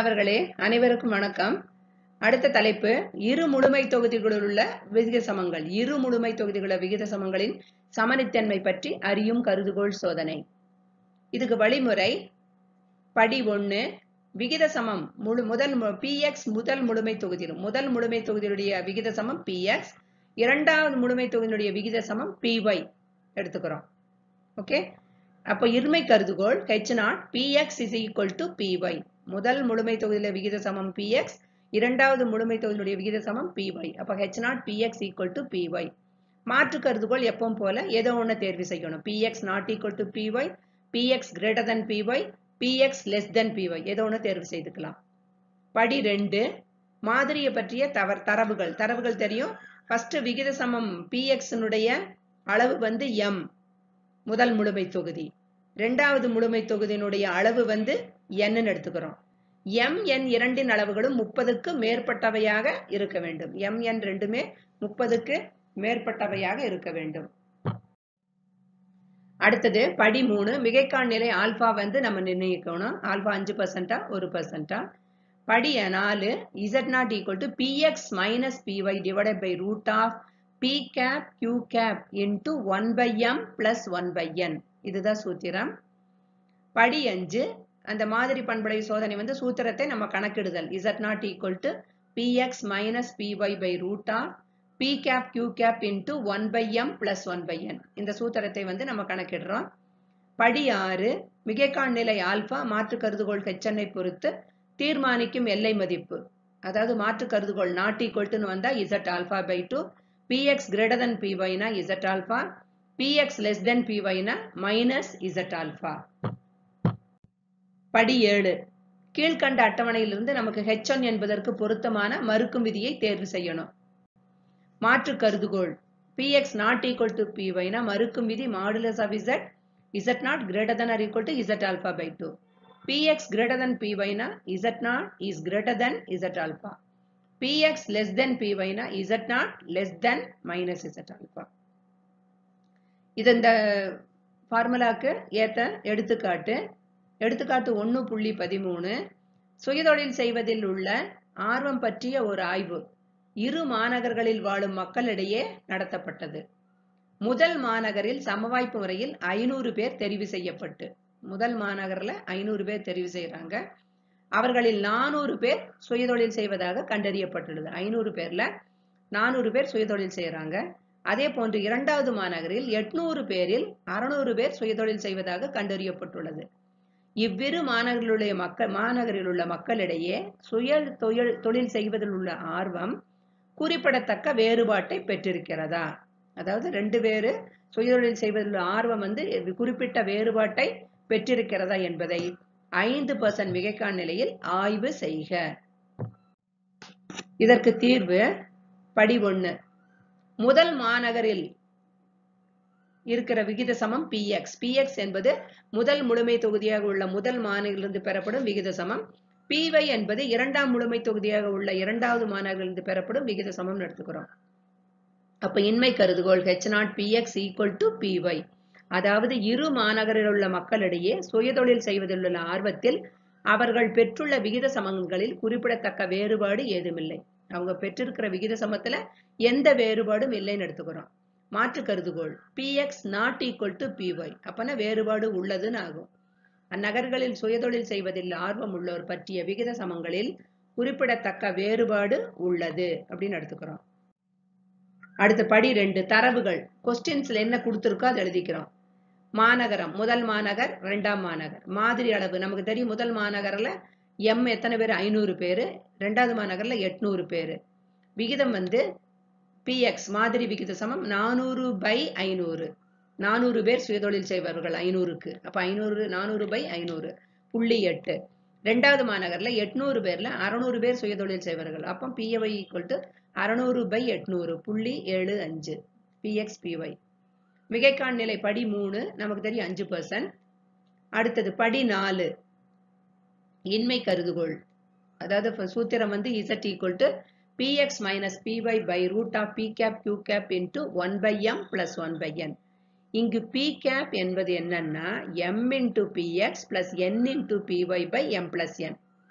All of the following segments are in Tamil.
மாணவர்களே அனைவருக்கும் வணக்கம் அடுத்த தலைப்பு இரு முழுமை தொகுதிகளில் உள்ள விகித சமங்கள் இரு முழுமை தொகுதிகளுள்ள விகித சமங்களின் சமனித்தன்மை பற்றி அறியும் கருதுகோள் சோதனை இதுக்கு வழிமுறை படி ஒண்ணு விகித சமம் முழு முதல் பிஎக்ஸ் முதல் முழுமை தொகுதியில் முதல் முழுமை தொகுதியுடைய விகித சமம் பிஎக்ஸ் இரண்டாவது முழுமை தொகுதியினுடைய விகித சமம் பிஒய் எடுத்துக்கிறோம் ஓகே அப்போ இருமை கருதுகோள் H naught PX is equal to PY முதல் முழுமை தொகுதியில விகித சமம் பிஎக்ஸ் இரண்டாவது முழுமை தொகுதியினுடைய விகித சமம் பிஒய் அப்போ H naught PX equal to PY மாற்று கருதுகோள் எப்பவும் போல ஏதோ ஒன்று தேர்வு செய்யணும் PX not equal to PY PX greater than PY PX less than PY ஏதோ ஒன்று தேர்வு செய்துக்கலாம் படி ரெண்டு மாதிரியை பற்றிய தவறு தரவுகள் தரவுகள் தெரியும் ஃபர்ஸ்ட் விகித சமம் பிஎக்ஸினுடைய அளவு வந்து எம் முதல் முழுமை தொகுதி ரெண்டாவது முழுமை தொகுதியினுடைய அளவு வந்து என்னன்னு எடுத்துக்கிறோம் எம் என் இரண்டின் அளவுகளும் முப்பதுக்கு மேற்பட்டவையாக இருக்க வேண்டும் எம் என் ரெண்டுமே முப்பதுக்கு மேற்பட்டவையாக இருக்க வேண்டும் அடுத்தது படி மூணு மிகைக்கான் நிலை ஆல்பா வந்து நம்ம நிர்ணயிக்கணும் ஆல்பா அஞ்சு பர்சன்டா ஒரு பர்சன்டா படி நாலு Z naught equal to PX minus PY divided by root of P cap Q cap into one by M plus one by N இதுதான் சூத்திரம் படி அஞ்சு அந்த மாதிரி பண்புடைய சோதனை வந்து சூத்திரத்தை நம்ம கணக்கிடுதல் Z naught equal to PX minus PY by root of P cap Q cap into one by M plus one by N இந்த சூத்திரத்தை வந்து நம்ம கணக்கிடுறோம் படி ஆறு மிகைக்கான் நிலை ஆல்பா மாற்று கருதுகோள் ஹெச்என்னை பொறுத்து தீர்மானிக்கும் எல்லை மதிப்பு அதாவது மாற்று கருதுகோள் நாட் ஈக்குவல்ட்டுன்னு வந்தா Z alpha by two PX greater than பிஒய்னா Z alpha PX less than பிஒய்னா மைனஸ் இசட் ஆல்பா படி ஏழு கீழ்கண்ட அட்டவணையிலிருந்து நமக்கு ஹெச் ஒன் என்பதற்கு பொருத்தமான மறுக்கும் விதியை தேர்வு செய்யணும் மாற்று கருதுகோள் பிஎக்ஸ் நாட் ஈக்குவல் டு பிஒய்னா மறுக்கும் விதி modulus of Z Z naught greater than or equal to Z alpha by two px greater than py na z naught is greater than z alpha px less than py na z naught less than minus z alpha இது இந்த ஃபார்முலாக்கு ஏத்த எடுத்துக்காட்டு எடுத்துக்காட்டு ஒன்று புள்ளி பதிமூணு சுயதொழில் செய்வதில் உள்ள ஆர்வம் பற்றிய ஒரு ஆய்வு இரு மாநகர்களில் வாழும் மக்களிடையே நடத்தப்பட்டது முதல் மாநகரில் சமவாய்ப்பு முறையில் ஐநூறு பேர் தெரிவு செய்யப்பட்டு முதல் மாநகரில் ஐநூறு பேர் தெரிவு செய்கிறாங்க அவர்களில் நானூறு பேர் சுயதொழில் செய்வதாக கண்டறியப்பட்டுள்ளது ஐநூறு பேர்ல நானூறு பேர் சுயதொழில் செய்கிறாங்க அதே போன்று இரண்டாவது மாநகரில் எட்நூறு பேரில் அறுநூறு பேர் சுயதொழில் செய்வதாக கண்டறியப்பட்டுள்ளது இவ்விரு மாநகரிலுள்ள மக்கள் மாநகரில் உள்ள மக்களிடையே சுய தொழில் தொழில் செய்வதில் உள்ள ஆர்வம் குறிப்பிடத்தக்க வேறுபாட்டை பெற்றிருக்கிறதா அதாவது ரெண்டு பேரு சுயதொழில் செய்வதில் உள்ள ஆர்வம் வந்து குறிப்பிட்ட வேறுபாட்டை பெற்றிருக்கிறதா என்பதை ஐந்து பர்சன்ட் மிகைக்கான் நிலையில் ஆய்வு செய்க இதற்கு தீர்வு படி ஒண்ணு முதல் மாநகரில் இருக்கிற விகித சமம் பிஎக்ஸ் பிஎக்ஸ் என்பது முதல் முழுமை தொகுதியாக உள்ள முதல் மாநகரிலிருந்து பெறப்படும் விகித சமம் பிஒய் என்பது இரண்டாம் முழுமை தொகுதியாக உள்ள இரண்டாவது மாநகரிலிருந்து பெறப்படும் விகித சமம் எடுத்துக்கிறோம் அப்ப இன்மை கருதுகோள் H naught PX equal to PY அதாவது இரு மாநகரில் உள்ள மக்களிடையே சுயதொழில் செய்வதில் உள்ள ஆர்வத்தில் அவர்கள் பெற்றுள்ள விகித சமங்களில் குறிப்பிடத்தக்க வேறுபாடு ஏதுமில்லை அவங்க பெற்றிருக்கிற விகித சமத்துல எந்த வேறுபாடும் இல்லைன்னு எடுத்துக்கிறோம் மாற்று கருதுகோள் PX not equal to PY அப்பனா வேறுபாடு உள்ளதுன்னு ஆகும் அந்நகர்களில் சுயதொழில் செய்வதில் ஆர்வம் உள்ளோர் பற்றிய விகித சமங்களில் குறிப்பிடத்தக்க வேறுபாடு உள்ளது அப்படின்னு எடுத்துக்கிறோம் அடுத்த படி ரெண்டு தரவுகள் கொஸ்டின்ஸ்ல என்ன கொடுத்துருக்கோ அதை எழுதிக்கிறோம் மாநகரம் முதல் மாநகர் ரெண்டாம் மாநகர் மாதிரி அளவு நமக்கு தெரியும் முதல் மாநகரில் எம் எத்தனை பேர் ஐநூறு பேர் ரெண்டாவது மாநகரில் எட்நூறு பேர் விகிதம் வந்து பிஎக்ஸ் மாதிரி விகித சமம் நானூறு பை ஐநூறு நானூறு பேர் சுயதொழில் செய்வார்கள் ஐநூறுக்கு அப்போ ஐநூறு நானூறு பை ஐநூறு புள்ளி எட்டு ரெண்டாவது மாநகரில் எட்நூறு பேர்ல அறநூறு பேர் சுயதொழில் செய்வார்கள் அப்போ பிஏஒய் ஈக்குவல் டு அறநூறு பை எட்நூறு புள்ளி ஏழு அஞ்சு பிஎக்ஸ் பிஒய் மிகைக்கான் நிலை படி மூணு நமக்கு தெரியும் அஞ்சு பர்சன்ட் அடுத்தது படி நாலு இன்மை கருதுகோள் அதாவது சூத்திரம் வந்து Z equal to PX minus PY by root of P cap Q cap into one by M plus one by N இங்கு பி கேப் என்பது என்னன்னா M into PX plus N into PY by M plus N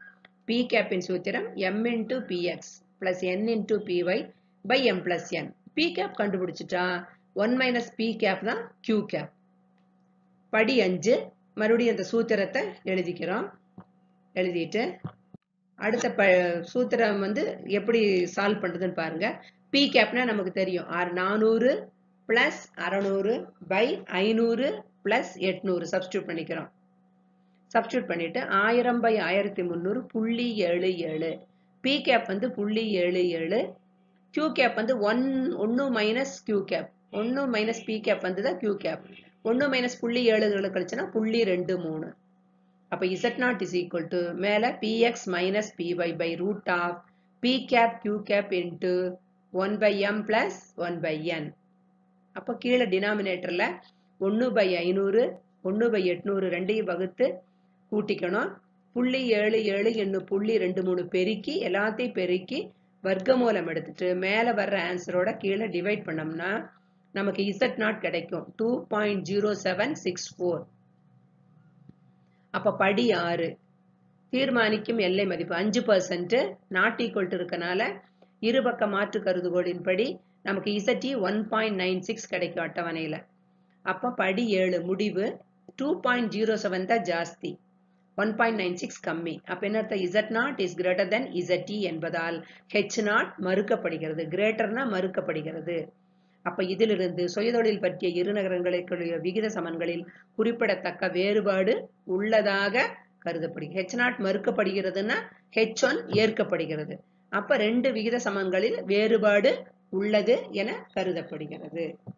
P கேப்பின் சூத்திரம் M into PX plus N into PY by M plus N P cap கண்டுபிடிச்சிட்டா ஒன் மைனஸ் பி கேப் தான் கியூ கேப் படி அஞ்சு மறுபடியும் அந்த சூத்திரத்தை எழுதிக்கிறோம் எழுதிட்டு அடுத்த ப சூத்திரம் வந்து எப்படி சால்வ் பண்ணுறதுன்னு பாருங்க பி கேப்னா நமக்கு தெரியும் ஆறு நானூறு பிளஸ் அறநூறு பை ஐநூறு பிளஸ் எட்நூறு சப்ஸ்டியூட் பண்ணிக்கிறோம் சப்ஸ்டியூட் பண்ணிட்டு ஆயிரம் பை ஆயிரத்தி முந்நூறு புள்ளி ஏழு ஏழு பி கேப் வந்து புள்ளி ஏழு ஏழு கியூ கேப் வந்து ஒன் ஒன்று மைனஸ் கியூ கேப் ஒன்று மைனஸ் பி கேப் வந்து தான் கியூ கேப் ஒன்று மைனஸ் புள்ளி ஏழு கழிச்சுன்னா புள்ளி ரெண்டு மூணு அப்போ Z naught is equal to மேலே PX minus PY by root of P cap Q cap into one by M plus one by N அப்போ கீழே டினாமினேட்டரில் ஒன்று பை ஐநூறு ஒன்று பை எட்நூறு ரெண்டையும் வகுத்து கூட்டிக்கணும் புள்ளி ஏழு ஏழு என்னும் புள்ளி ரெண்டு மூணு பெருக்கி எல்லாத்தையும் பெருக்கி வர்க்கமூலம் எடுத்துட்டு மேலே வர்ற ஆன்சரோட கீழே டிவைட் பண்ணோம்னா நமக்கு இசட் நாட் கிடைக்கும் two point zero seven six four அப்போ படி ஆறு தீர்மானிக்கும் எல்லை மதிப்பு அஞ்சு பர்சன்ட் நாட் ஈக்குவல் டு இருக்கனால இருபக்க மாற்று கருதுகோளின்படி நமக்கு இசட்டி ஒன் பாயிண்ட் நைன் சிக்ஸ் கிடைக்கும் அட்டவணையில் அப்போ படி ஏழு முடிவு டூ பாயிண்ட் ஜீரோ செவன் தான் ஜாஸ்தி ஒன் பாயிண்ட் நைன் சிக்ஸ் கம்மி அப்போ என்ன அர்த்தம் Z naught is greater than இசட்டி என்பதால் ஹெச் நாட் மறுக்கப்படுகிறது கிரேட்டர்னா மறுக்கப்படுகிறது அப்ப இதிலிருந்து சுயதொழில் பற்றிய இரு நகரங்களுக்குரிய விகித சமன்களில் குறிப்பிடத்தக்க வேறுபாடு உள்ளதாக கருதப்படுகிறது ஹெச் நாட் மறுக்கப்படுகிறதுனா ஹெச் ஒன் ஏற்கப்படுகிறது அப்ப ரெண்டு விகித சமன்களில் வேறுபாடு உள்ளது என கருதப்படுகிறது